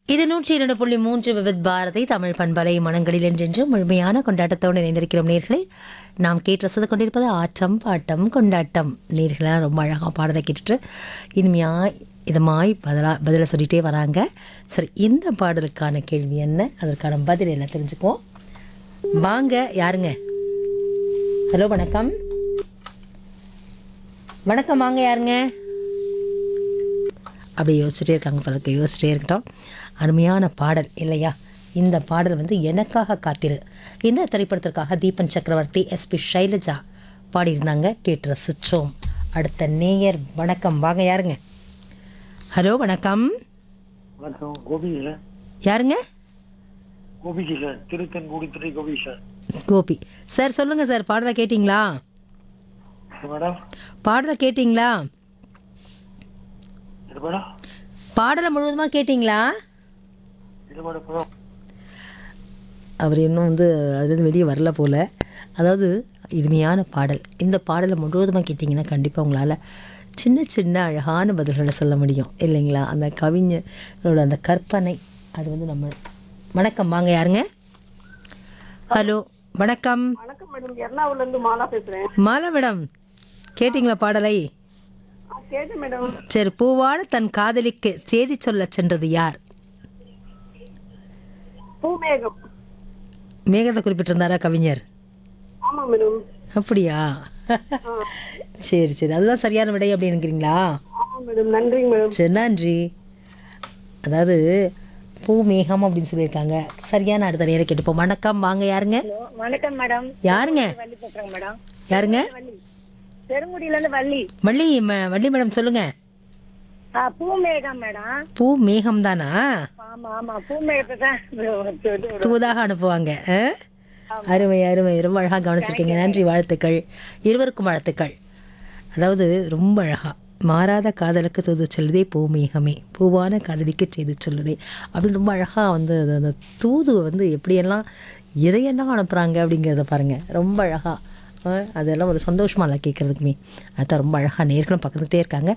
இது நூற்றி இரண்டு புள்ளி மூன்று விவித் பாரதி தமிழ் பண்பலை மனங்களில் என்றென்று முழுமையான கொண்டாட்டத்தோடு இணைந்திருக்கிறோம் நேர்களை நாம் கேட்டு ரசித்து கொண்டிருப்பது ஆட்டம் பாட்டம் கொண்டாட்டம் நேர்களெல்லாம் ரொம்ப அழகாக பாடலை கேட்டுட்டு இனிமையாய் இதமாய் பதிலா பதிலை சொல்லிகிட்டே வராங்க சரி இந்த பாடலுக்கான கேள்வி என்ன அதற்கான பதில் என்ன தெரிஞ்சுக்குவோம் வாங்க யாருங்க ஹலோ வணக்கம் வணக்கம் வாங்க யாருங்க அப்படியே யோசிச்சுட்டே இருக்காங்க பலருக்கு யோசிச்சுட்டே இருக்கட்டும் அருமையான பாடல் இல்லையா இந்த பாடல் வந்து எனக்காக காத்திரு இந்த திரைப்படத்திற்காக தீபன் சக்கரவர்த்தி எஸ்பி ஷைலஜா பாடியிருந்தாங்க கேட்டு ரசிச்சோம் அடுத்த நேயர் வணக்கம் வாங்க யாருங்க ஹலோ வணக்கம் வணக்கம் கோபி சார் யாருங்க கோபிஜி சார் திருத்தன்குடி துறை கோபி சார் கோபி சார் சொல்லுங்கள் சார் பாடலை கேட்டிங்களா மேடம் பாடலை கேட்டிங்களா இது மேடம் பாடலை முழுவதுமாக கேட்டிங்களா இது மேடம் மேடம் அவர் இன்னும் வந்து அதுலேருந்து வெளியே வரல போல் அதாவது இனிமையான பாடல் இந்த பாடலை முழுவதுமாக கேட்டிங்கன்னா கண்டிப்பாக உங்களால் சின்ன சின்ன அழகான பதில்களை சொல்ல முடியும் இல்லைங்களா அந்த கவிஞரோட அந்த கற்பனை அது வந்து நம்ம வணக்கம் வாங்க யாருங்க ஹலோ வணக்கம் வணக்கம் மேடம் எர்ணாகுளம்ல இருந்து மாலா பேசுறேன் மாலா மேடம் கேட்டிங்களா பாடலை ஆ, கேட்டேன் மேடம் சரி பூவான தன் காதலிக்கு செய்தி சொல்ல சென்றது யார் பூமேகம் மேகத்தை குறிப்பிட்டிருந்தாரா கவிஞர் ஆமா மேடம் அப்படியா சரி சரி அதுதான் சரியான விடை அப்படின்னுக்கிறீங்களா ஆமா மேடம் நன்றிங்க மேடம் சரி நன்றி அதாவது பூ மேகம் அப்படின்னு சொல்லியிருக்காங்க சரியான அடுத்த நேரம் கேட்டுப்போம் வணக்கம் வாங்க யாருங்க வணக்கம் மேடம் யாருங்க வள்ளி பேசுறேங்க மேடம் யாருங்க பெருங்குடியில இருந்து வள்ளி வள்ளி ம- வள்ளி மேடம் சொல்லுங்க ஆ, பூமேகம் மேடம் பூ மேகம் தானா ஆமா ஆமா பூமேகத்தை தான் தூதாக அனுப்புவாங்க ஆ? அருமை அருமை ரொம்ப அழகாக கவனிச்சிருக்கீங்க நன்றி வாழ்த்துக்கள் இருவருக்கும் வாழ்த்துக்கள் அதாவது ரொம்ப அழகா மாறாத காதலுக்கு தூது சொல்லுதே பூ மேகமே பூவான காதலிக்கு செய்து சொல்லுதே அப்படின்னு ரொம்ப அழகாக வந்து அது அந்த தூது வந்து எப்படியெல்லாம் எதையெல்லாம் அனுப்புகிறாங்க அப்படிங்கிறத பாருங்கள் ரொம்ப அழகாக அதெல்லாம் ஒரு சந்தோஷமா இல்லை கேட்குறதுக்குமே அதான் ரொம்ப அழகாக நேர்களும் பக்கத்துக்கிட்டே இருக்காங்க